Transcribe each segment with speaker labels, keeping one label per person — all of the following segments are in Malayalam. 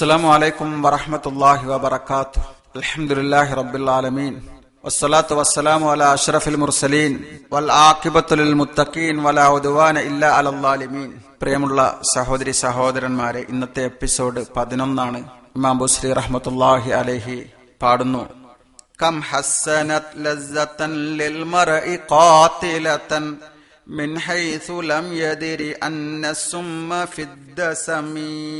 Speaker 1: السلام عليكم ورحمة الله وبركاته الحمد لله رب العالمين والصلاة والسلام على أشرف المرسلين والعاقبة للمتقين ولا عدوان إلا على الظالمين പ്രിയമുള്ള സഹോദരി സഹോദരന്മാരെ ഇന്നത്തെ എപ്പിസോഡ് പതിനൊന്നാണ് ഇമാം ബുസ്രി റഹ്മത്തുല്ലാഹി അലൈഹി പാടുന്നു كم حسنت لذة للمرء قاتلة من حيث لم يدر أن السم في الدسم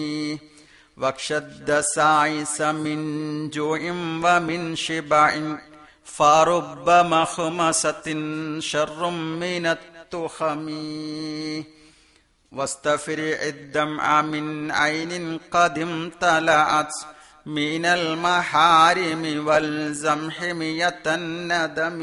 Speaker 1: واشد سعيس من جوع ومن شبع فرب مخمسة شر من التخم واستفرع الدمع من عين قد امتلأت من المحارم والزمح مية الندم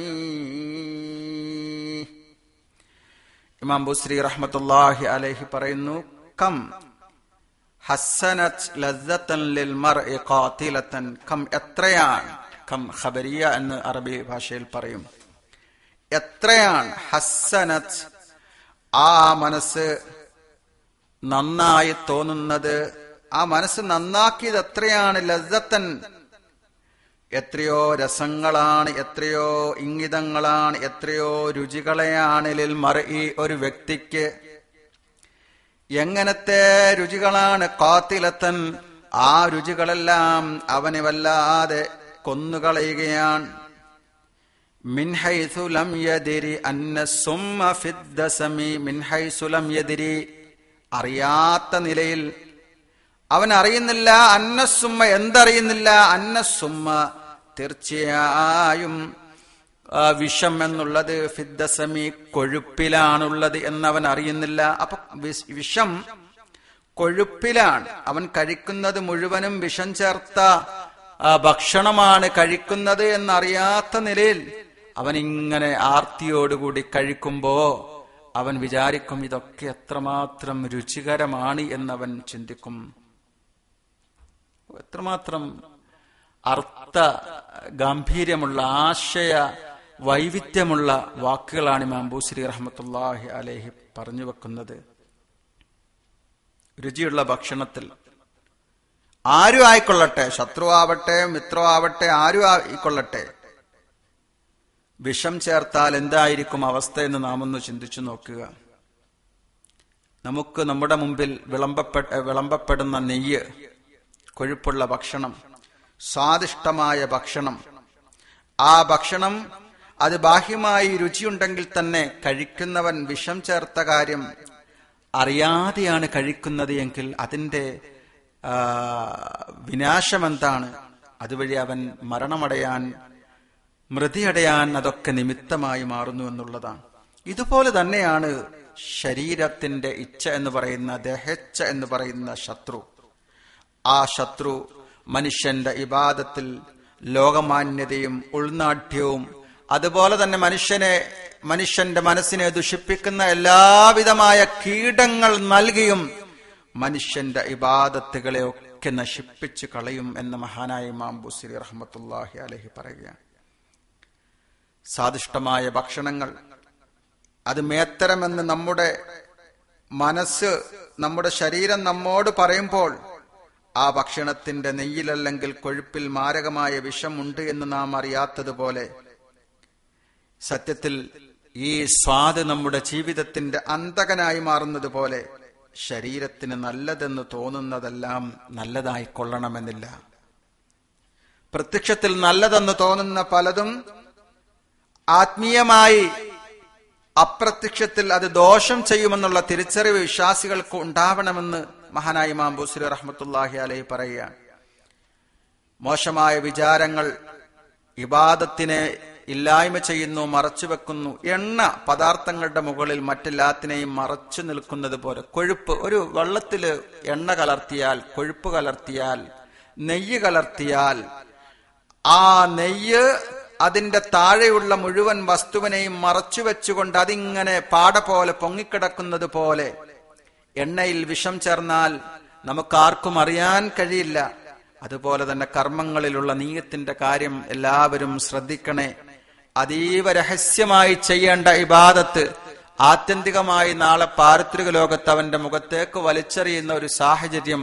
Speaker 1: ഇമാം ബുസ്രി റഹ്മത്തുല്ലാഹി അലൈഹി പറയുന്നു കം ഹസനത് ലസ്സത്തൻ ലിൽ മർഇ ഖാതിലത്തൻ കം എത്രയാണ് കം ഖബരിയ എന്ന് അറബി ഭാഷയിൽ പറയും എത്രയാണ് ഹസനത് ആ മനസ്സ് നന്നായി തോന്നുന്നത് ആ മനസ്സ് നന്നാക്കിയത് എത്രയാണ് ലസ്സത്തൻ എത്രയോ രസങ്ങളാണ് എത്രയോ ഇംഗിതങ്ങളാണ് എത്രയോ രുചികളെയാണ് ലിൽ മറി ഒരു വ്യക്തിക്ക് എങ്ങനത്തെ രുചികളാണ് കാത്തിലത്തൻ ആ രുചികളെല്ലാം അവനെ വല്ലാതെ കൊന്നുകളയുകയാണ് മിൻഹൈസു ലം യദിരി അന്ന സുമ്മ ഫിദ്ദസമി മിൻഹൈസു ലം യദിരി അറിയാത്ത നിലയിൽ അവൻ അറിയുന്നില്ല അന്നസുമ്മ എന്തറിയുന്നില്ല അന്നസുമ്മ തീർച്ചയായും ആ, വിഷം എന്നുള്ളത് ഫിദ്ദസമി കൊഴുപ്പിലാണുള്ളത് എന്നവൻ അറിയുന്നില്ല അപ്പൊ വിസ്- വിഷം കൊഴുപ്പിലാണ് അവൻ കഴിക്കുന്നത് മുഴുവനും വിഷം ചേർത്ത ആ, ഭക്ഷണമാണ് കഴിക്കുന്നത് എന്നറിയാത്ത നിലയിൽ അവൻ ഇങ്ങനെ ആർത്തിയോടുകൂടി കഴിക്കുമ്പോ അവൻ വിചാരിക്കും ഇതൊക്കെ എത്രമാത്രം രുചികരമാണ് എന്നവൻ ചിന്തിക്കും എത്രമാത്രം അർത്ഥ ഗാംഭീര്യമുള്ള ആശയ വൈവിധ്യമുള്ള വാക്കുകളാണ് ഇമാം ബൂശ്രീ റഹ്മത്തുല്ലാഹി അലേഹി പറഞ്ഞു വെക്കുന്നത് രുചിയുള്ള ഭക്ഷണത്തിൽ ആരും ആയിക്കൊള്ളട്ടെ ശത്രുവാവട്ടെ മിത്രമാവട്ടെ ആരും ആയിക്കൊള്ളട്ടെ വിഷം ചേർത്താൽ എന്തായിരിക്കും അവസ്ഥ എന്ന് നാം ഒന്ന് ചിന്തിച്ചു നോക്കുക നമുക്ക് നമ്മുടെ മുമ്പിൽ വിളമ്പപ്പെട്ട വിളമ്പപ്പെടുന്ന നെയ്യ് കൊഴുപ്പുള്ള ഭക്ഷണം സ്വാദിഷ്ടമായ ഭക്ഷണം ആ ഭക്ഷണം അത് ബാഹ്യമായി രുചിയുണ്ടെങ്കിൽ തന്നെ കഴിക്കുന്നവൻ വിഷം ചേർത്ത കാര്യം അറിയാതെയാണ് കഴിക്കുന്നത് എങ്കിൽ അതിന്റെ ആ, വിനാശം എന്താണ് അതുവഴി അവൻ മരണമടയാൻ മൃതിയടയാൻ അതൊക്കെ നിമിത്തമായി മാറുന്നു എന്നുള്ളതാണ് ഇതുപോലെ തന്നെയാണ് ശരീരത്തിന്റെ ഇച്ഛ എന്ന് പറയുന്ന ദേഹച്ച എന്ന് പറയുന്ന ശത്രു ആ ശത്രു മനുഷ്യന്റെ ഇബാദത്തിൽ ലോകമാന്യതയും ഉൾനാട്യവും അതുപോലെ തന്നെ മനുഷ്യനെ മനുഷ്യന്റെ മനസ്സിനെ ദുഷിപ്പിക്കുന്ന എല്ലാവിധമായ കീടങ്ങൾ നൽകിയും മനുഷ്യന്റെ ഇബാദത്തുകളെ ഒക്കെ നശിപ്പിച്ചു കളയും എന്ന മഹാനായ ഇമാം ബുസിരി റഹ്മത്തുല്ലാഹി അലഹി പറയുകയാണ് സ്വാദിഷ്ടമായ ഭക്ഷണങ്ങൾ അത് മേത്തരമെന്ന് നമ്മുടെ മനസ്സ് നമ്മുടെ ശരീരം നമ്മോട് പറയുമ്പോൾ ആ ഭക്ഷണത്തിന്റെ നെയ്യിലല്ലെങ്കിൽ കൊഴുപ്പിൽ മാരകമായ വിഷമുണ്ട് എന്ന് നാം അറിയാത്തതുപോലെ സത്യത്തിൽ ഈ സ്വാദ് നമ്മുടെ ജീവിതത്തിന്റെ അന്തകനായി മാറുന്നത് പോലെ ശരീരത്തിന് നല്ലതെന്ന് തോന്നുന്നതെല്ലാം നല്ലതായി കൊള്ളണമെന്നില്ല പ്രത്യക്ഷത്തിൽ നല്ലതെന്ന് തോന്നുന്ന പലതും ആത്മീയമായി അപ്രത്യക്ഷത്തിൽ അത് ദോഷം ചെയ്യുമെന്നുള്ള തിരിച്ചറിവ് വിശ്വാസികൾക്ക് ഉണ്ടാവണമെന്ന് മഹാനായി ഇമാം ബുസ്രി റഹ്മത്തുല്ലാഹി അലൈഹി പറയുകയാണ് മോശമായ വിചാരങ്ങൾ ഇബാദത്തിനെ ഇല്ലായ്മ ചെയ്യുന്നു മറച്ചു വെക്കുന്നു എണ്ണ പദാർത്ഥങ്ങളുടെ മുകളിൽ മറ്റെല്ലാത്തിനെയും മറച്ചു നിൽക്കുന്നത് പോലെ കൊഴുപ്പ് ഒരു വെള്ളത്തില് എണ്ണ കലർത്തിയാൽ കൊഴുപ്പ് കലർത്തിയാൽ നെയ്യ് കലർത്തിയാൽ ആ നെയ്യ് അതിന്റെ താഴെയുള്ള മുഴുവൻ വസ്തുവിനെയും മറച്ചു വെച്ചുകൊണ്ട് അതിങ്ങനെ പാട പോലെ പൊങ്ങിക്കിടക്കുന്നത് പോലെ എണ്ണയിൽ വിഷം ചേർന്നാൽ നമുക്കാർക്കും അറിയാൻ കഴിയില്ല അതുപോലെ തന്നെ കർമ്മങ്ങളിലുള്ള നീയത്തിന്റെ കാര്യം എല്ലാവരും ശ്രദ്ധിക്കണേ അതീവ രഹസ്യമായി ചെയ്യേണ്ട ഇബാദത്ത് ആത്യന്തികമായി നാളെ പാരിത്രിക ലോകത്ത് അവന്റെ മുഖത്തേക്ക് വലിച്ചെറിയുന്ന ഒരു സാഹചര്യം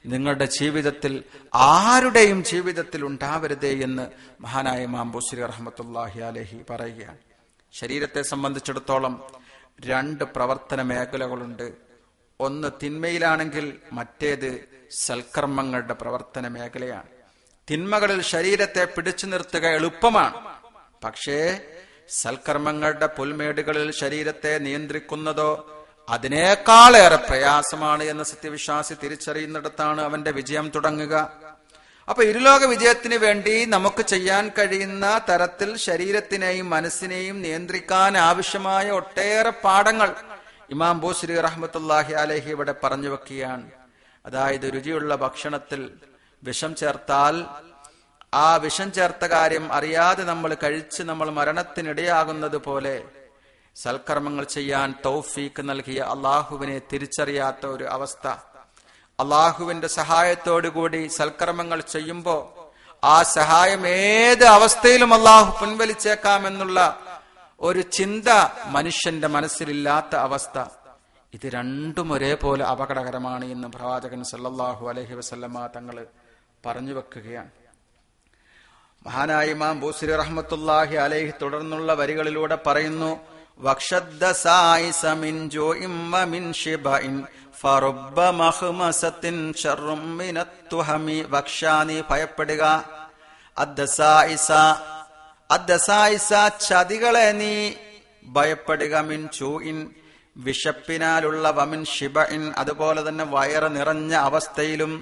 Speaker 1: നിങ്ങളുടെ ജീവിതത്തിൽ ആരുടെയും ജീവിതത്തിൽ ഉണ്ടാവരുതേ എന്ന് മഹാനായ മാമ്പൂശ്രീ റഹ്മത്തുല്ലാഹി അലഹി പറയുകയാണ് ശരീരത്തെ സംബന്ധിച്ചിടത്തോളം രണ്ട് പ്രവർത്തന മേഖലകളുണ്ട് ഒന്ന് തിന്മയിലാണെങ്കിൽ മറ്റേത് സൽക്കർമ്മങ്ങളുടെ പ്രവർത്തന മേഖലയാണ് തിന്മകളിൽ ശരീരത്തെ പിടിച്ചു നിർത്തുക എളുപ്പമാണ് പക്ഷേ സൽക്കർമ്മങ്ങളുടെ പുൽമേടുകളിൽ ശരീരത്തെ നിയന്ത്രിക്കുന്നതോ അതിനേക്കാളേറെ പ്രയാസമാണ് എന്ന് സത്യവിശ്വാസി തിരിച്ചറിയുന്നിടത്താണ് അവന്റെ വിജയം തുടങ്ങുക അപ്പൊ ഇരുലോക വിജയത്തിന് വേണ്ടി നമുക്ക് ചെയ്യാൻ കഴിയുന്ന തരത്തിൽ ശരീരത്തിനെയും മനസ്സിനെയും നിയന്ത്രിക്കാൻ ആവശ്യമായ ഒട്ടേറെ പാഠങ്ങൾ ഇമാം ബൂശ്രീ റഹ്മത്തുല്ലാഹി അലഹി ഇവിടെ പറഞ്ഞു വെക്കുകയാണ് അതായത് രുചിയുള്ള ഭക്ഷണത്തിൽ വിഷം ചേർത്താൽ ആ വിഷം ചേർത്ത കാര്യം അറിയാതെ നമ്മൾ കഴിച്ച് നമ്മൾ മരണത്തിനിടയാകുന്നത് പോലെ സൽക്കർമ്മങ്ങൾ ചെയ്യാൻ തൗഫീക്ക് നൽകിയ അള്ളാഹുവിനെ തിരിച്ചറിയാത്ത ഒരു അവസ്ഥ അള്ളാഹുവിന്റെ സഹായത്തോടുകൂടി സൽക്കർമ്മങ്ങൾ ചെയ്യുമ്പോൾ ആ സഹായം ഏത് അവസ്ഥയിലും അള്ളാഹു പിൻവലിച്ചേക്കാമെന്നുള്ള ഒരു ചിന്ത മനുഷ്യന്റെ മനസ്സിലില്ലാത്ത അവസ്ഥ ഇത് രണ്ടും ഒരേപോലെ അപകടകരമാണ് എന്ന് പ്രവാചകൻ സല്ലല്ലാഹു അലൈഹി വസല്ലമ തങ്ങൾ പറഞ്ഞു വെക്കുകയാണ് മഹാനായ ഇമാം ബൂസിരി റഹ്മത്തുല്ലാഹി അലൈഹി തുടർന്നുള്ള വരികളിലൂടെ പറയുന്നു വക്ഷദ്ദ സായിസ മിൻ ജോഇം വമിൻ ശിബഇൻ ഫറുബ്ബ മഖ്മസത്തിൻ ശർറും മിനത്തുഹമി വക്ഷാനി ഭയപ്പെടുക അദ്ദസായിസ അദ്ദസായിസ ചതികളെ നീ ഭയപ്പെടുക മിൻ ചൂഇൻ വിശപ്പിനാലുള്ള വമിൻ ഷിബഇൻ അതുപോലെ തന്നെ വയറ് നിറഞ്ഞ അവസ്ഥയിലും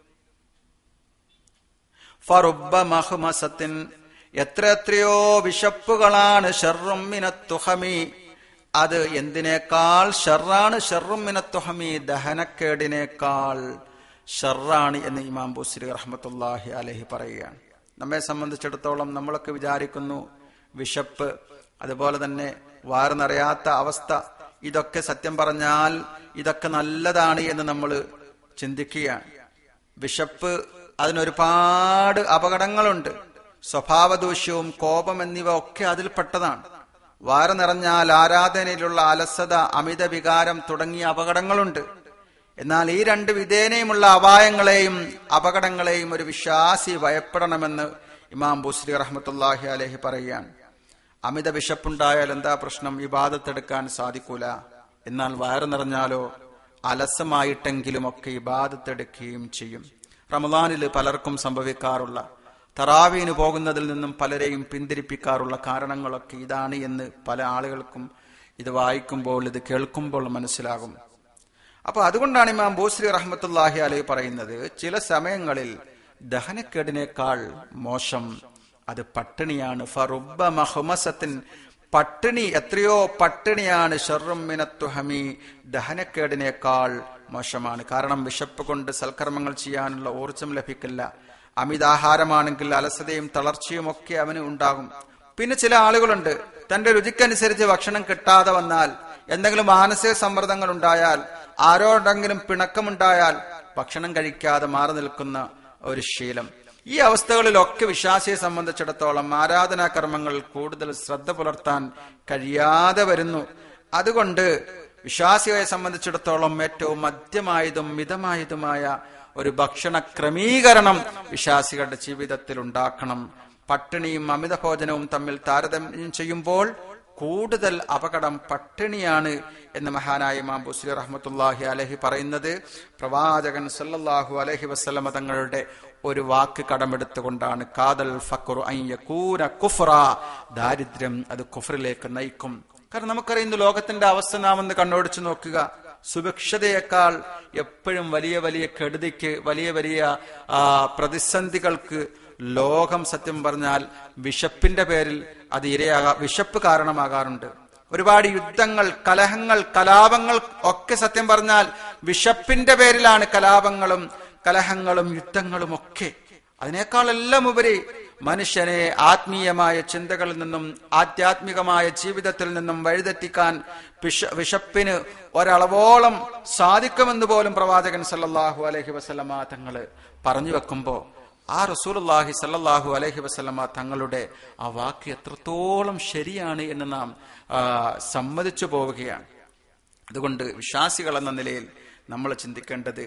Speaker 1: ഫറുബ്ബ മഹ്മസത്തിൻ എത്ര എത്രയോ വിശപ്പുകളാണ് ഷർറും മിനത്തുഹമി അത് എന്തിനേക്കാൾ ഷർറാണ് ഷർറും മിനത്തുഹമി ദഹനക്കേടിനേക്കാൾ ഷർറാണ് എന്ന് ഇമാം ബുസ്രി റഹ്മത്തുല്ലാഹി അലഹി പറയുകയാണ് നമ്മെ സംബന്ധിച്ചിടത്തോളം നമ്മളൊക്കെ വിചാരിക്കുന്നു വിശപ്പ് അതുപോലെ തന്നെ വാറ് നിറയാത്ത അവസ്ഥ ഇതൊക്കെ സത്യം പറഞ്ഞാൽ ഇതൊക്കെ നല്ലതാണ് എന്ന് നമ്മൾ ചിന്തിക്കുകയാണ് വിശപ്പ് അതിനൊരുപാട് അപകടങ്ങളുണ്ട് സ്വഭാവദൂഷ്യവും കോപം എന്നിവ ഒക്കെ അതിൽപ്പെട്ടതാണ് വാര നിറഞ്ഞാൽ ആരാധനയിലുള്ള അലസത അമിത വികാരം തുടങ്ങിയ അപകടങ്ങളുണ്ട് എന്നാൽ ഈ രണ്ട് വിധേനയുമുള്ള അപായങ്ങളെയും അപകടങ്ങളെയും ഒരു വിശ്വാസി ഭയപ്പെടണമെന്ന് ഇമാം ബുസ്രി റഹ്മത്തുല്ലാഹി അലഹി പറയുകയാണ് അമിത വിശപ്പുണ്ടായാൽ എന്താ പ്രശ്നം ഇബാദത്തെടുക്കാൻ സാധിക്കൂല എന്നാൽ വയറ് നിറഞ്ഞാലോ അലസമായിട്ടെങ്കിലും ഒക്കെ ഇബാദത്തെടുക്കുകയും ചെയ്യും റമദാനിൽ പലർക്കും സംഭവിക്കാറുള്ള തറാവീന് പോകുന്നതിൽ നിന്നും പലരെയും പിന്തിരിപ്പിക്കാറുള്ള കാരണങ്ങളൊക്കെ ഇതാണ് എന്ന് പല ആളുകൾക്കും ഇത് വായിക്കുമ്പോൾ ഇത് കേൾക്കുമ്പോൾ മനസ്സിലാകും അപ്പൊ അതുകൊണ്ടാണ് ഇമാം ബോശ്രീ റഹ്മത്തുല്ലാഹി അലൈഹി പറയുന്നത് ചില സമയങ്ങളിൽ ദഹനക്കേടിനേക്കാൾ മോശം അത് പട്ടിണിയാണ് ഫറുബ മഹ്മസത്തിൻ പട്ടിണി എത്രയോ പട്ടിണിയാണ് ഷർറുമിനത്തുഹമി ദഹനക്കേടിനേക്കാൾ മോശമാണ് കാരണം വിശപ്പ് കൊണ്ട് സൽക്കർമ്മങ്ങൾ ചെയ്യാനുള്ള ഊർജം ലഭിക്കില്ല അമിതാഹാരമാണെങ്കിൽ അലസതയും തളർച്ചയും ഒക്കെ അവന് ഉണ്ടാകും പിന്നെ ചില ആളുകളുണ്ട് തന്റെ രുചിക്കനുസരിച്ച് ഭക്ഷണം കിട്ടാതെ വന്നാൽ എന്തെങ്കിലും മാനസിക സമ്മർദ്ദങ്ങൾ ഉണ്ടായാൽ ആരോടെങ്കിലും പിണക്കമുണ്ടായാൽ ഭക്ഷണം കഴിക്കാതെ മാറി നിൽക്കുന്ന ഒരു ശീലം ഈ അവസ്ഥകളിലൊക്കെ വിശ്വാസിയെ സംബന്ധിച്ചിടത്തോളം ആരാധനാ കർമ്മങ്ങൾ കൂടുതൽ ശ്രദ്ധ പുലർത്താൻ കഴിയാതെ വരുന്നു അതുകൊണ്ട് വിശ്വാസിയെ സംബന്ധിച്ചിടത്തോളം ഏറ്റവും മധ്യമായതും മിതമായതുമായ ഒരു ഭക്ഷണ ക്രമീകരണം വിശ്വാസികളുടെ ജീവിതത്തിൽ ഉണ്ടാക്കണം പട്ടിണിയും അമിതഭോജനവും തമ്മിൽ താരതമ്യം ചെയ്യുമ്പോൾ കൂടുതൽ അപകടം പട്ടിണിയാണ് എന്ന് മഹാനായ ഇമാം ബുസ്ലി റഹ്മത്തുല്ലാഹി അലഹി പറയുന്നത് പ്രവാചകൻ സല്ലല്ലാഹു അലഹി വസ്ലമ തങ്ങളുടെ ഒരു വാക്ക് കടമെടുത്തുകൊണ്ടാണ് കാതൽ ഫക്കുറു അയ്യക്കൂന കുഫ്ര ദാരിദ്ര്യം അത് കുഫറിലേക്ക് നയിക്കും കാരണം നമുക്കറിയുന്നു ലോകത്തിന്റെ അവസ്ഥ നാം ഒന്ന് കണ്ണോടിച്ചു നോക്കുക സുഭിക്ഷതയേക്കാൾ എപ്പോഴും വലിയ വലിയ കെടുതിക്ക് വലിയ വലിയ ആ, പ്രതിസന്ധികൾക്ക് ലോകം സത്യം പറഞ്ഞാൽ വിശപ്പിന്റെ പേരിൽ അത് ഇരയാകാ വിശപ്പ് കാരണമാകാറുണ്ട് ഒരുപാട് യുദ്ധങ്ങൾ കലഹങ്ങൾ കലാപങ്ങൾ ഒക്കെ സത്യം പറഞ്ഞാൽ വിശപ്പിന്റെ പേരിലാണ് കലാപങ്ങളും കലഹങ്ങളും യുദ്ധങ്ങളും ഒക്കെ അതിനേക്കാളെല്ലാം ഉപരി മനുഷ്യനെ ആത്മീയമായ ചിന്തകളിൽ നിന്നും ആധ്യാത്മികമായ ജീവിതത്തിൽ നിന്നും വഴിതെറ്റിക്കാൻ വിഷ വിശപ്പിന് ഒരളവോളം സാധിക്കുമെന്ന് പോലും പ്രവാചകൻ സല്ലല്ലാഹു അലൈഹി വസല്ലമ തങ്ങള് പറഞ്ഞു വെക്കുമ്പോ ആ റസൂലുള്ളാഹി സല്ലല്ലാഹു അലൈഹി വസല്ലമ തങ്ങളുടെ ആ വാക്ക് എത്രത്തോളം ശരിയാണ് എന്ന് നാം ആ, സമ്മതിച്ചു പോവുകയാണ് അതുകൊണ്ട് വിശ്വാസികൾ എന്ന നിലയിൽ നമ്മൾ ചിന്തിക്കേണ്ടത്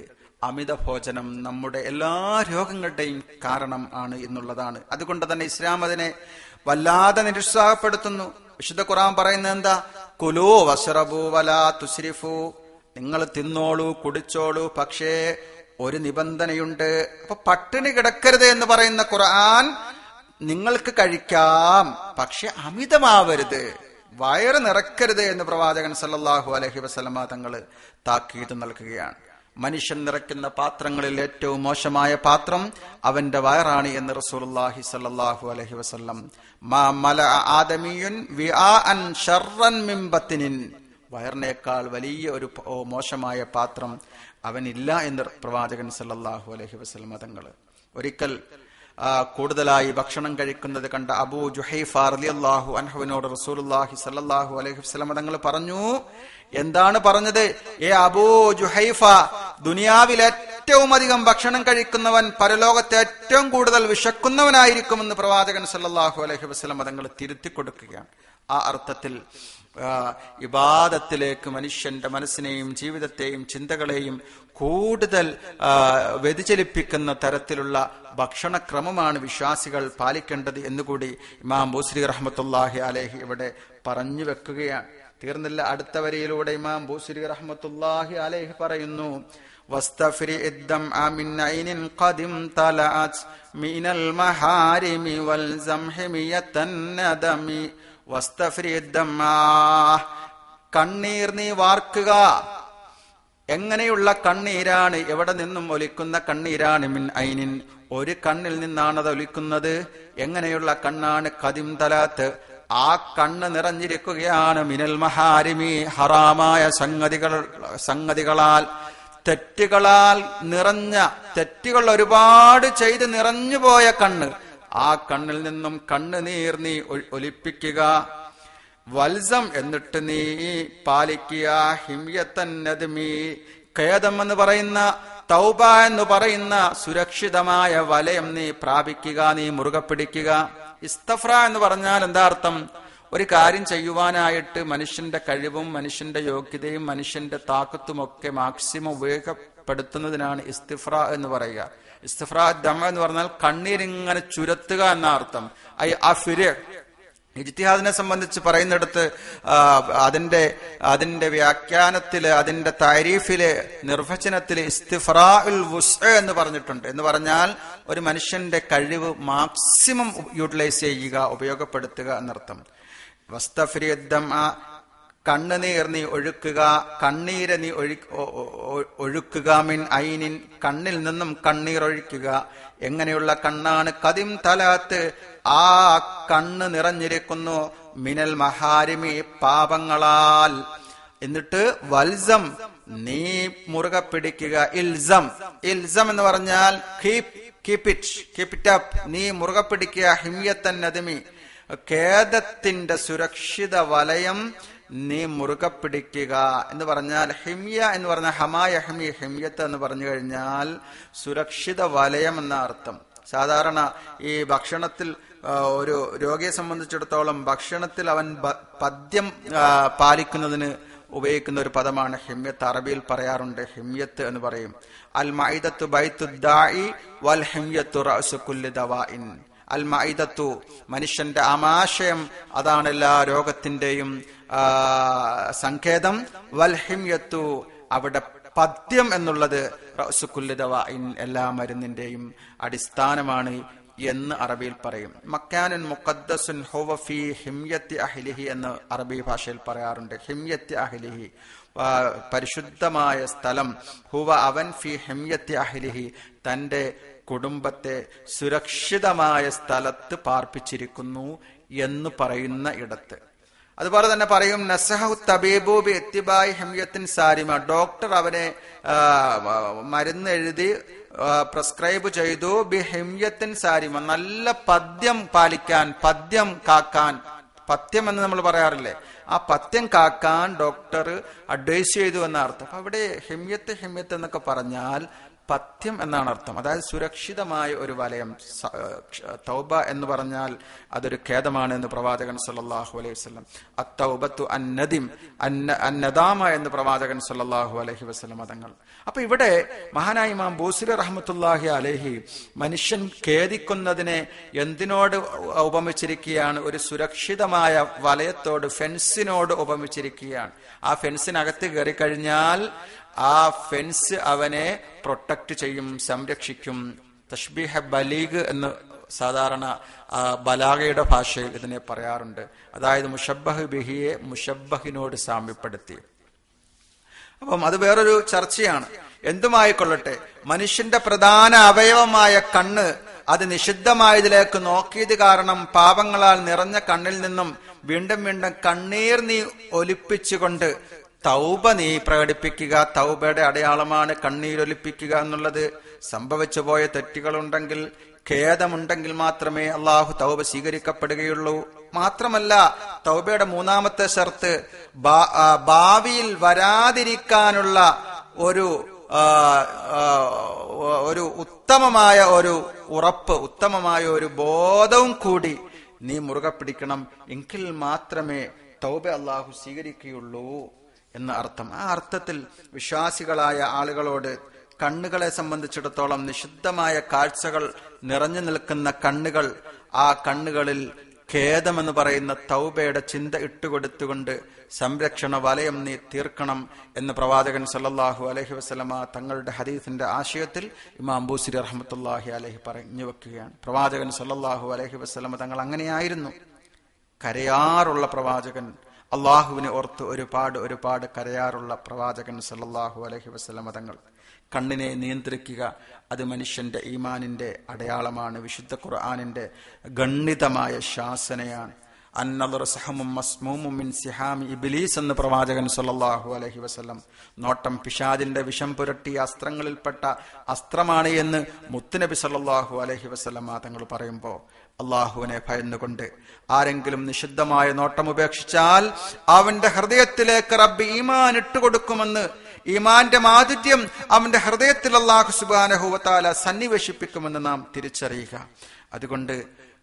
Speaker 1: അമിത ഭോജനം നമ്മുടെ എല്ലാ രോഗങ്ങളുടെയും കാരണം ആണ് എന്നുള്ളതാണ് അതുകൊണ്ട് തന്നെ ഇസ്ലാം അതിനെ വല്ലാതെ നിരുത്സാഹപ്പെടുത്തുന്നു വിശുദ്ധ ഖുറാൻ പറയുന്നത് എന്താ കുലു വസ്റബു വലാ തുസ്രിഫു നിങ്ങൾ തിന്നോളൂ കുടിച്ചോളൂ പക്ഷേ ഒരു നിബന്ധനയുണ്ട് അപ്പൊ പട്ടിണി കിടക്കരുത് എന്ന് പറയുന്ന ഖുർആൻ നിങ്ങൾക്ക് കഴിക്കാം പക്ഷെ അമിതമാവരുത് വയറ് നിറക്കരുത് എന്ന് പ്രവാചകൻ സല്ലല്ലാഹു അലൈഹി വസല്ലമ തങ്ങൾ താക്കീത് നൽകുകയാണ് മനുഷ്യൻ നിറയ്ക്കുന്ന പാത്രങ്ങളിൽ ഏറ്റവും മോശമായ പാത്രം അവന്റെ വയറാണ് എന്ന് റസൂലുള്ളാഹി സല്ലല്ലാഹു അലൈഹി വസല്ലം മാ മല ആദമിയുൻ വിആഅൻ ശർറൻ മിൻ ബത്നിൻ വയറിനേക്കാൾ വലിയ ഒരു പ- ഓ, മോശമായ പാത്രം അവനില്ല എന്ന് പ്രവാചകൻ സല്ലല്ലാഹു അലൈഹി വസല്ലം തങ്ങൾ ഒരിക്കൽ ആ, കൂടുതലായി ഭക്ഷണം കഴിക്കുന്നത് കണ്ട അബൂ ജുഹൈഫ റളിയല്ലാഹു അൻഹുവിനോട് റസൂലുള്ളാഹി സല്ലല്ലാഹു അലൈഹി വസല്ലം തങ്ങൾ പറഞ്ഞു എന്താണ് പറഞ്ഞത് ഏ അബൂ ജുഹൈഫ ദുനിയാവിൽ ഏറ്റവും അധികം ഭക്ഷണം കഴിക്കുന്നവൻ പരലോകത്തെ ഏറ്റവും കൂടുതൽ വിശക്കുന്നവനായിരിക്കുമെന്ന് പ്രവാചകൻ സല്ലല്ലാഹു അലൈഹി വസല്ലം തങ്ങൾ തിരുത്തി കൊടുക്കുകയാണ് ആ അർത്ഥത്തിൽ ആ, ഇബാദത്തിലേക്ക് മനുഷ്യന്റെ മനസ്സിനെയും ജീവിതത്തെയും ചിന്തകളെയും കൂടുതൽ ആ, വ്യതിചലിപ്പിക്കുന്ന തരത്തിലുള്ള ഭക്ഷണക്രമമാണ് വിശ്വാസികൾ പാലിക്കേണ്ടത് എന്നുകൂടി ഇമാം ബൂസ്രി റഹ്മത്തുല്ലാഹി അലേഹി ഇവിടെ പറഞ്ഞു വെക്കുകയാണ് തീർന്നില്ല അടുത്ത വരിയിലൂടെ ഇമാം ബൂസ്രി റഹ്മത്തുല്ലാഹി അലേഹി പറയുന്നു واستفرئ الدمع من عين قد امتلأت من المحارم والزم حمية الندم واستفرئ الدمع കണ്ണീർ നീ വാർക്കുക എങ്ങനെയുള്ള കണ്ണീരാണ് എവിടെ നിന്നും ഒലിക്കുന്ന കണ്ണീരാണ് മിൻ ഐനിൻ ഒരു കണ്ണിൽ നിന്നാണ് അത് ഒലിക്കുന്നത് എങ്ങനെയുള്ള കണ്ണാണ് കതിം തലാത്ത് ആ കണ്ണ് നിറഞ്ഞിരിക്കുകയാണ് മിനൽ മഹാരിമി ഹറാമായ സംഗതികൾ സംഗതികളാൽ തെറ്റുകളാൽ നിറഞ്ഞ തെറ്റുകൾ ഒരുപാട് ചെയ്ത് നിറഞ്ഞുപോയ കണ്ണ് ആ കണ്ണിൽ നിന്നും കണ്ണുനീർ നീ ഒ- ഒലിപ്പിക്കുക വത്സം എന്നിട്ട് നീ പാലിക്കുക ഹിമ്യത്തന്നതുമീ ഖേദം എന്ന് പറയുന്ന തൗബ എന്ന് പറയുന്ന സുരക്ഷിതമായ വലയം നീ പ്രാപിക്കുക നീ മുറുകെ പിടിക്കുക ഇസ്തഫ്ര എന്ന് പറഞ്ഞാൽ എന്താ അർത്ഥം ഒരു കാര്യം ചെയ്യുവാനായിട്ട് മനുഷ്യന്റെ കഴിവും മനുഷ്യന്റെ യോഗ്യതയും മനുഷ്യന്റെ താക്കത്തും ഒക്കെ മാക്സിമം ഉപയോഗപ്പെടുത്തുന്നതിനാണ് ഇസ്തിഫ്ര എന്ന് പറയുക ഇസ്തിഫ്ര ദമ എന്ന് പറഞ്ഞാൽ കണ്ണീരിങ്ങനെ ചുരത്തുക എന്ന അർത്ഥം ഐ അഫിര് ഇജ്തിഹാദിനെ സംബന്ധിച്ച് പറയുന്നിടത്ത് ആ, അതിന്റെ അതിന്റെ വ്യാഖ്യാനത്തില് അതിന്റെ താരീഫില് നിർവചനത്തില് ഇസ്തിഫ്രാ ഉൽ വുസ് എന്ന് പറഞ്ഞിട്ടുണ്ട് എന്ന് പറഞ്ഞാൽ ഒരു മനുഷ്യന്റെ കഴിവ് മാക്സിമം യൂട്ടിലൈസ് ചെയ്യുക ഉപയോഗപ്പെടുത്തുക എന്നർത്ഥം വസ്തഫ്രിയദ്ദം ആ കണ്ണുനീർ നീ ഒഴുക്കുക കണ്ണീര് നീ ഒഴി ഒ- ഒ- ഒഴുക്കുക മിൻ ഐനിൻ കണ്ണിൽ നിന്നും കണ്ണീർ ഒഴിക്കുക എങ്ങനെയുള്ള കണ്ണാണ് കതിം തലാത്ത് ആ കണ്ണ് നിറഞ്ഞിരിക്കുന്നു മിനൽ മഹാരിമി പാപങ്ങളാൽ എന്നിട്ട് വത്സം നീ മുറുകെ പിടിക്കുക ഇൽസം ഇൽസം എന്ന് പറഞ്ഞാൽ keep keep it keep it up നീ മുറുകെ പിടിക്കുക ഹിമ്യത്തൻ നദിമി ഖേദത്തിന്റെ സുരക്ഷിത വലയം നീ മുറുകെ പിടിക്കുക എന്ന് പറഞ്ഞാൽ ഹിമ്യ എന്ന് പറഞ്ഞാൽ ഹമായ ഹമി ഹിമ്യത്ത് എന്ന് പറഞ്ഞു കഴിഞ്ഞാൽ സുരക്ഷിത വലയം എന്ന അർത്ഥം സാധാരണ ഈ ഭക്ഷണത്തിൽ ആ, ഒരു രോഗിയെ സംബന്ധിച്ചിടത്തോളം ഭക്ഷണത്തിൽ അവൻ ബ- പദ്യം ആ, പാലിക്കുന്നതിന് ഉപയോഗിക്കുന്ന ഒരു പദമാണ് ഹിമ്യത്ത് അറബിയിൽ പറയാറുണ്ട് ഹിമ്യത്ത് എന്ന് പറയും അൽ മൈദത്തു ബൈത്തു ദാഇ വൽ ഹിമ്യത്തു റഅ്സു കുല്ലി ദവാഇൻ അൽ മൈദത്തു മനുഷ്യന്റെ ആമാശയം അതാണ് എല്ലാ രോഗത്തിന്റെയും ആ, സങ്കേതം വൽ ഹിമ്യത്തു അവിടെ പദ്യം എന്നുള്ളത് റഅ്സു കുല്ലി ദവാഇൻ എല്ലാ മരുന്നിന്റെയും അടിസ്ഥാനമാണ് എന്ന് അറബിയിൽ പറയും മക്കാനുൻ മുഖദ്ദസുൻ ഹുവ ഫി ഹിമ്യത്തി അഹ്ലിഹി എന്ന് അറബി ഭാഷയിൽ പറയാറുണ്ട് ഹിമ്യത്തി അഹ്ലിഹി ആ, പരിശുദ്ധമായ സ്ഥലം ഹുവ അവൻ ഫി ഹിമ്യത്തി അഹ്ലിഹി തന്റെ കുടുംബത്തെ സുരക്ഷിതമായ സ്ഥലത്ത് പാർപ്പിച്ചിരിക്കുന്നു എന്ന് പറയുന്ന ഇടത്ത് അതുപോലെ തന്നെ പറയും നസഹു തബീബു ബി എത്തിബായ് ഹെമ്യത്തിൻ സാരിമ ഡോക്ടർ അവനെ ആ, മരുന്ന് എഴുതി ആ, പ്രിസ്ക്രൈബ് ചെയ്തു ബി ഹെമ്യത്തിൻ സാരിമ നല്ല പദ്യം പാലിക്കാൻ പദ്യം കാക്കാൻ പഥ്യം എന്ന് നമ്മൾ പറയാറില്ലേ ആ പഥ്യം കാക്കാൻ ഡോക്ടർ അഡ്വൈസ് ചെയ്തു എന്ന അർത്ഥം അപ്പൊ അവിടെ ഹെമ്യത്ത് ഹെമ്യത്ത് എന്നൊക്കെ പറഞ്ഞാൽ പഥ്യം എന്നാണ് അർത്ഥം അതായത് സുരക്ഷിതമായ ഒരു വലയം സ- ഏഹ് തൗബ എന്ന് പറഞ്ഞാൽ അതൊരു ഖേദമാണ് എന്ന് പ്രവാചകൻ സല്ലല്ലാഹു അലൈഹി വസല്ലം അത്തൗബത്തു അന്നദിം അന്ന അന്നദാമ എന്ന് പ്രവാചകൻ സല്ലല്ലാഹു അലൈഹി വസല്ലം തങ്ങൾ അപ്പൊ ഇവിടെ മഹാനായ ഇമാം ബൂസിരി റഹ്മത്തുല്ലാഹി അലൈഹി മനുഷ്യൻ ഖേദിക്കുന്നതിനെ എന്തിനോട് ഉപമിച്ചിരിക്കുകയാണ് ഒരു സുരക്ഷിതമായ വലയത്തോട് ഫെൻസിനോട് ഉപമിച്ചിരിക്കുകയാണ് ആ ഫെൻസിനകത്ത് കയറി കഴിഞ്ഞാൽ ആ ഫെൻസ് അവനെ പ്രൊട്ടക്ട് ചെയ്യും സംരക്ഷിക്കും തഷ്ബീഹ ബലീഗ് എന്ന് സാധാരണ ആ, ബലാഗയുടെ ഭാഷയിൽ ഇതിനെ പറയാറുണ്ട് അതായത് മുഷബ്ബഹ് ബിഹിയെ മുഷബ്ബഹിനോട് സാമ്യപ്പെടുത്തി അപ്പം അത് വേറൊരു ചർച്ചയാണ് എന്തുമായിക്കൊള്ളട്ടെ മനുഷ്യന്റെ പ്രധാന അവയവമായ കണ്ണ് അത് നിഷിദ്ധമായതിലേക്ക് നോക്കിയത് കാരണം പാപങ്ങളാൽ നിറഞ്ഞ കണ്ണിൽ നിന്നും വീണ്ടും വീണ്ടും കണ്ണീർ നീ ഒലിപ്പിച്ചുകൊണ്ട് തൗബ നീ പ്രകടിപ്പിക്കുക തൗബയുടെ അടയാളമാണ് കണ്ണീരൊലിപ്പിക്കുക എന്നുള്ളത് സംഭവിച്ചു പോയ തെറ്റുകളുണ്ടെങ്കിൽ ഖേദമുണ്ടെങ്കിൽ മാത്രമേ അള്ളാഹു തൗബ സ്വീകരിക്കപ്പെടുകയുള്ളൂ മാത്രമല്ല തൗബയുടെ മൂന്നാമത്തെ ഷർത്ത് ബാ- ആ, ഭാവിയിൽ വരാതിരിക്കാനുള്ള ഒരു ആ, ആ, ഒരു ഉത്തമമായ ഒരു ഉറപ്പ് ഉത്തമമായ ഒരു ബോധവും കൂടി നീ മുറുകെ പിടിക്കണം എങ്കിൽ മാത്രമേ തൗബ അള്ളാഹു സ്വീകരിക്കുകയുള്ളൂ എന്ന അർത്ഥം ആ അർത്ഥത്തിൽ വിശ്വാസികളായ ആളുകളോട് കണ്ണുകളെ സംബന്ധിച്ചിടത്തോളം നിഷിദ്ധമായ കാഴ്ചകൾ നിറഞ്ഞു നിൽക്കുന്ന കണ്ണുകൾ ആ കണ്ണുകളിൽ ഖേദമെന്ന് പറയുന്ന തൗബയുടെ ചിന്ത ഇട്ടുകൊടുത്തുകൊണ്ട് സംരക്ഷണ വലയം നീ തീർക്കണം എന്ന് പ്രവാചകൻ സല്ലല്ലാഹു അലൈഹി വസല്ലമ തങ്ങളുടെ ഹദീസിന്റെ ആശയത്തിൽ ഇമാം ബൂസിരി റഹ്മത്തുല്ലാഹി അലൈഹി പറഞ്ഞു വെക്കുകയാണ് പ്രവാചകൻ സല്ലല്ലാഹു അലൈഹി വസല്ലമ തങ്ങൾ അങ്ങനെയായിരുന്നു കരയാറുള്ള പ്രവാചകൻ അള്ളാഹുവിനെ ഓർത്ത് ഒരുപാട് ഒരുപാട് കരയാറുള്ള പ്രവാചകൻ സല്ലല്ലാഹു അലൈഹി വസല്ലമ തങ്ങൾ കണ്ണിനെ നിയന്ത്രിക്കുക അത് മനുഷ്യന്റെ ഈമാനിന്റെ അടയാളമാണ് വിശുദ്ധ ഖുർആാനിന്റെ ഗണ്ഡിതമായ ശാസനയാണ് അന്നദർ സഹമും മസ്മൂമും മിൻ സിഹാമി ഇബ്ലീസ് എന്ന് പ്രവാചകൻ സല്ലല്ലാഹു അലൈഹി വസല്ലം നോട്ടം പിശാദിന്റെ വിഷം പുരട്ടിയ അസ്ത്രങ്ങളിൽപ്പെട്ട അസ്ത്രമാണ് എന്ന് മുത്തുനബി സല്ലല്ലാഹു അലൈഹി വസല്ലം തങ്ങൾ പറയുമ്പോൾ അള്ളാഹുവിനെ ഭയന്നുകൊണ്ട് ആരെങ്കിലും നിഷിദ്ധമായ നോട്ടം ഉപേക്ഷിച്ചാൽ അവന്റെ ഹൃദയത്തിലേക്ക് റബ്ബ് ഈമാൻ ഇട്ടുകൊടുക്കുമെന്ന് ഈമാന്റെ മാധുര്യം അവന്റെ ഹൃദയത്തിൽ അള്ളാഹു സുബാനഹുവത്താല സന്നിവേശിപ്പിക്കുമെന്ന് നാം തിരിച്ചറിയുക അതുകൊണ്ട്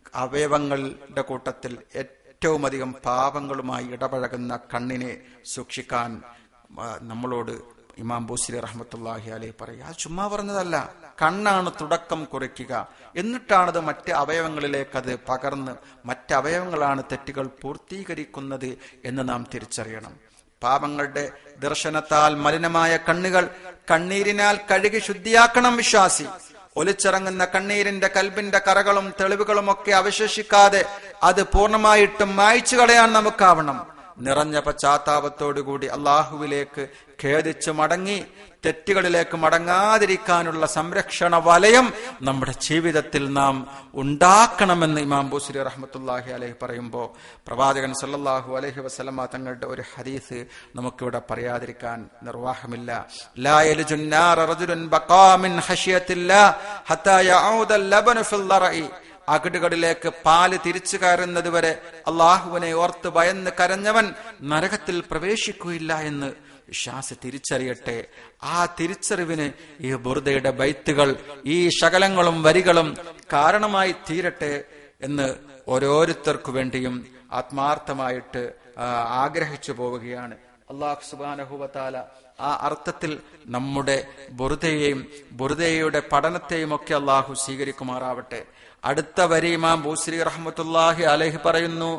Speaker 1: അവയവങ്ങളുടെ കൂട്ടത്തിൽ ഏറ്റവും അധികം പാപങ്ങളുമായി ഇടപഴകുന്ന കണ്ണിനെ സൂക്ഷിക്കാൻ ആ, നമ്മളോട് ഇമാം ബൂസിരി റഹ്മത്തുല്ലാഹി അലൈഹി പറയുക അത് ചുമ്മാ പറഞ്ഞതല്ല കണ്ണാണ് തുടക്കം കുറിക്കുക എന്നിട്ടാണത് മറ്റ് അവയവങ്ങളിലേക്ക് അത് പകർന്ന് മറ്റ് അവയവങ്ങളാണ് തെറ്റുകൾ പൂർത്തീകരിക്കുന്നത് എന്ന് നാം തിരിച്ചറിയണം പാപങ്ങളുടെ ദർശനത്താൽ മലിനമായ കണ്ണുകൾ കണ്ണീരിനാൽ കഴുകി ശുദ്ധിയാക്കണം വിശ്വാസി ഒലിച്ചിറങ്ങുന്ന കണ്ണീരിന്റെ കൽബിന്റെ കറകളും തെളിവുകളും ഒക്കെ അവശേഷിക്കാതെ അത് പൂർണ്ണമായിട്ടും മായ്ച്ചു കളയാൻ നമുക്കാവണം നിറഞ്ഞ പശ്ചാത്താപത്തോടുകൂടി അള്ളാഹുവിലേക്ക് ഖേദിച്ച് മടങ്ങി തെറ്റുകളിലേക്ക് മടങ്ങാതിരിക്കാനുള്ള സംരക്ഷണ വലയം നമ്മുടെ ജീവിതത്തിൽ നാം ഉണ്ടാക്കണമെന്ന് ഇമാം ബൂസിരി റഹ്മത്തുല്ലാഹി അലൈഹി പറയുമ്പോൾ പ്രവാചകൻ സല്ലല്ലാഹു അലൈഹി വസല്ലമ തങ്ങളുടെ ഒരു ഹദീസ് നമുക്കിവിടെ പറയാതിരിക്കാൻ നിർവാഹമില്ല ലാ യൽജുൻ നാറ റജുലുൻ ബഖാ മിൻ ഖശിയത്തില്ലാ ഹത്താ യഊദ ലബനു ഫിൽ ദറഇ അകിടുകളിലേക്ക് പാല് തിരിച്ചു കയറുന്നത് വരെ അള്ളാഹുവിനെ ഓർത്ത് ഭയന്ന് കരഞ്ഞവൻ നരകത്തിൽ പ്രവേശിക്കുകയില്ല എന്ന് വിശ്വാസി തിരിച്ചറിയട്ടെ ആ തിരിച്ചറിവിന് ഈ ബുർദയുടെ ബൈത്തുകൾ ഈ ശകലങ്ങളും വരികളും കാരണമായി തീരട്ടെ എന്ന് ഓരോരുത്തർക്കു വേണ്ടിയും ആത്മാർത്ഥമായിട്ട് ആ, ആഗ്രഹിച്ചു പോവുകയാണ് അള്ളാഹു സുബാനഹുവത്താല ആ അർത്ഥത്തിൽ നമ്മുടെ ബുറുദയെയും ബുറുദയുടെ പഠനത്തെയും ഒക്കെ അള്ളാഹു സ്വീകരിക്കുമാറാവട്ടെ അടുത്ത വരി ഇമാം ബൂസ്രി റഹ്മത്തുല്ലാഹി അലൈഹി പറയുന്നു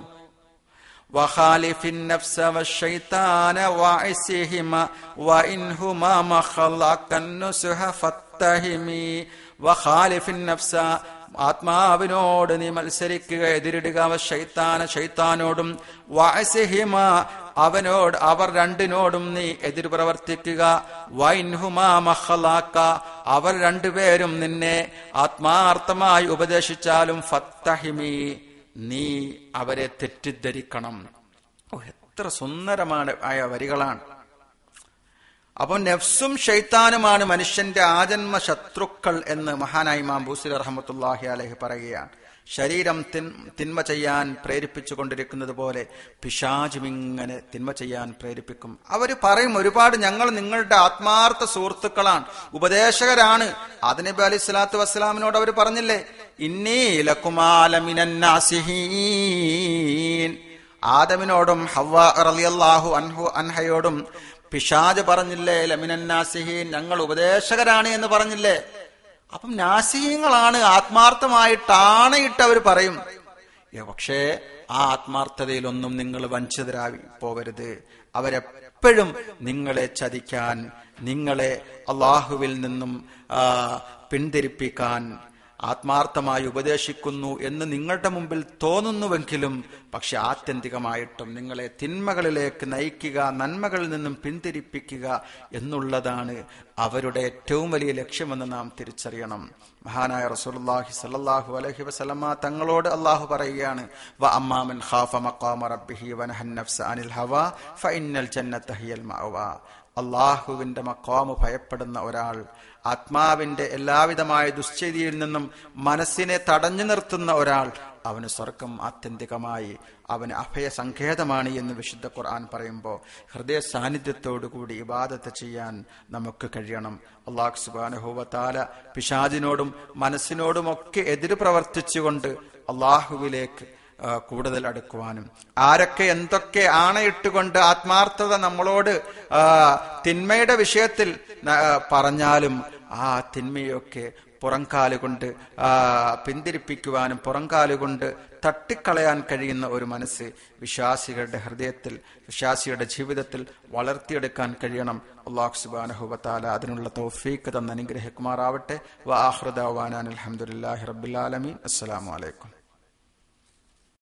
Speaker 1: وخالف النفس والشيطان وعسهما وإنهما مخلق النسح فاتهمي وخالف النفس ആത്മാവിനോട് നീ മത്സരിക്കുക എതിരിടുക അവ ശൈത്താന ശൈത്താനോടും വാസിഹിമ അവനോട് അവർ രണ്ടിനോടും നീ എതിർ പ്രവർത്തിക്കുക വൈൻഹുമാ മഹലാക്ക അവർ രണ്ടുപേരും നിന്നെ ആത്മാർത്ഥമായി ഉപദേശിച്ചാലും ഫത്തഹിമി നീ അവരെ തെറ്റിദ്ധരിക്കണം ഓ എത്ര സുന്ദരമാണ് ആയ വരികളാണ് അപ്പോൾ നെഫ്സും ഷെയ്ത്താനുമാണ് മനുഷ്യന്റെ ആജന്മ ശത്രുക്കൾ എന്ന് മഹാനായി ഇമാം ബൂസിർ റഹമത്തുല്ലാഹി അലഹി പറയുകയാണ് ശരീരം തിൻ തിന്മ ചെയ്യാൻ പ്രേരിപ്പിച്ചു കൊണ്ടിരിക്കുന്നത് പോലെ പിശാചും ഇങ്ങനെ തിന്മ ചെയ്യാൻ പ്രേരിപ്പിക്കും അവര് പറയും ഒരുപാട് ഞങ്ങൾ നിങ്ങളുടെ ആത്മാർത്ഥ സുഹൃത്തുക്കളാണ് ഉപദേശകരാണ് അതിനബി അലി സ്വലാത്തു വസ്സലാമിനോട് അവർ പറഞ്ഞില്ലേ ഇന്നീലക്കുമാലമിനീൻ ആദമിനോടും ഹവ്വ റളിയല്ലാഹു അൻഹു അൻഹയോടും പിശാജ് പറഞ്ഞില്ലേ ലമിനന്നാസിഹീൻ ഞങ്ങൾ ഉപദേശകരാണ് എന്ന് പറഞ്ഞില്ലേ അപ്പം നാസിഹീങ്ങളാണ് ആത്മാർത്ഥമായിട്ടാണയിട്ട് അവർ പറയും ഏ, പക്ഷേ ആ ആത്മാർത്ഥതയിലൊന്നും നിങ്ങൾ വഞ്ചിതരായി പോവരുത് അവരെപ്പോഴും നിങ്ങളെ ചതിക്കാൻ നിങ്ങളെ അള്ളാഹുവിൽ നിന്നും ആ, പിന്തിരിപ്പിക്കാൻ ആത്മാർത്ഥമായി ഉപദേശിക്കുന്നു എന്ന് നിങ്ങളുടെ മുമ്പിൽ തോന്നുന്നുവെങ്കിലും പക്ഷെ ആത്യന്തികമായിട്ടും നിങ്ങളെ തിന്മകളിലേക്ക് നയിക്കുക നന്മകളിൽ നിന്നും പിന്തിരിപ്പിക്കുക എന്നുള്ളതാണ് അവരുടെ ഏറ്റവും വലിയ ലക്ഷ്യമെന്ന് നാം തിരിച്ചറിയണം മഹാനായ റസൂലുള്ളാഹി സ്വല്ലല്ലാഹു അലൈഹി വസല്ലമ തങ്ങളോട് അള്ളാഹു പറയുകയാണ് വ അമ്മാമൻ ഖാഫ മഖാമ റബ്ബിഹി വനഹൻ നഫ്സ അനിൽ ഹവ ഫഇന്നൽ ജന്നത ഹിയൽ മഅവ അള്ളാഹുവിന്റെ മക്കാമ് ഭയപ്പെടുന്ന ഒരാൾ ആത്മാവിന്റെ എല്ലാവിധമായ ദുശ്ചര്യയിൽ നിന്നും മനസ്സിനെ തടഞ്ഞു നിർത്തുന്ന ഒരാൾ അവന് സ്വർഗം ആത്യന്തികമായി അവന് അഭയ സങ്കേതമാണ് എന്ന് വിശുദ്ധ ഖുർആൻ പറയുമ്പോൾ ഹൃദയ സാന്നിധ്യത്തോടുകൂടി ഇബാദത്ത് ചെയ്യാൻ നമുക്ക് കഴിയണം അള്ളാഹു സുബാനുഹൂവത്താല പിശാജിനോടും മനസ്സിനോടുമൊക്കെ എതിര് പ്രവർത്തിച്ചുകൊണ്ട് അള്ളാഹുവിലേക്ക് ആ, കൂടുതൽ അടുക്കുവാനും ആരൊക്കെ എന്തൊക്കെ ആണയിട്ടുകൊണ്ട് ആത്മാർത്ഥത നമ്മളോട് ആ, തിന്മയുടെ വിഷയത്തിൽ ന- ആ, പറഞ്ഞാലും ആ തിന്മയൊക്കെ പുറംകാലുകൊണ്ട് ആ, പിന്തിരിപ്പിക്കുവാനും പുറംകാലുകൊണ്ട് തട്ടിക്കളയാൻ കഴിയുന്ന ഒരു മനസ്സ് വിശ്വാസികളുടെ ഹൃദയത്തിൽ വിശ്വാസിയുടെ ജീവിതത്തിൽ വളർത്തിയെടുക്കാൻ കഴിയണം അള്ളാഹു സുബാനഹുബത്താല അതിനുള്ള തൗഫീക്ക് തന്ന് അനുഗ്രഹിക്കുമാറാവട്ടെ വാഹൃദാൻ അലഹമുല്ലാഹി റബ്ബുലാലമീൻ അസ്സലാമു അലൈക്കും